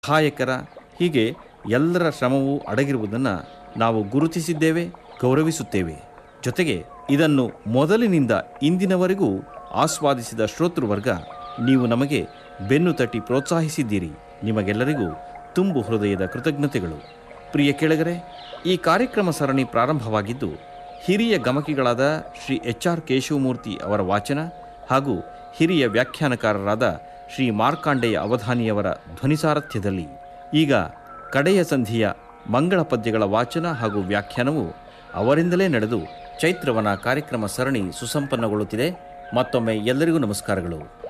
ಸಹಾಯಕರ ಹೀಗೆ ಎಲ್ಲರ ಶ್ರಮವೂ ಅಡಗಿರುವುದನ್ನು ನಾವು ಗುರುತಿಸಿದ್ದೇವೆ ಗೌರವಿಸುತ್ತೇವೆ ಜೊತೆಗೆ ಇದನ್ನು ಮೊದಲಿನಿಂದ ಇಂದಿನವರೆಗೂ ಆಸ್ವಾದಿಸಿದ ಶ್ರೋತೃವರ್ಗ ನೀವು ನಮಗೆ ಬೆನ್ನು ತಟ್ಟಿ ಪ್ರೋತ್ಸಾಹಿಸಿದ್ದೀರಿ ನಿಮಗೆಲ್ಲರಿಗೂ ತುಂಬು ಹೃದಯದ ಕೃತಜ್ಞತೆಗಳು ಪ್ರಿಯ ಕೇಳಗರೆ ಈ ಕಾರ್ಯಕ್ರಮ ಸರಣಿ ಪ್ರಾರಂಭವಾಗಿದ್ದು ಹಿರಿಯ ಗಮಕಿಗಳಾದ ಶ್ರೀ ಎಚ್ ಆರ್ ಕೇಶವಮೂರ್ತಿ ಅವರ ವಾಚನ ಹಾಗೂ ಹಿರಿಯ ವ್ಯಾಖ್ಯಾನಕಾರರಾದ ಶ್ರೀ ಮಾರ್ಕಾಂಡೆಯ ಅವಧಾನಿಯವರ ಧ್ವನಿಸಾರಥ್ಯದಲ್ಲಿ ಈಗ ಕಡೆಯ ಸಂಧಿಯ ಮಂಗಳ ಪದ್ಯಗಳ ವಾಚನ ಹಾಗೂ ವ್ಯಾಖ್ಯಾನವು ಅವರಿಂದಲೇ ನಡೆದು ಚೈತ್ರವನ ಕಾರ್ಯಕ್ರಮ ಸರಣಿ ಸುಸಂಪನ್ನಗೊಳ್ಳುತ್ತಿದೆ ಮತ್ತೊಮ್ಮೆ ಎಲ್ಲರಿಗೂ ನಮಸ್ಕಾರಗಳು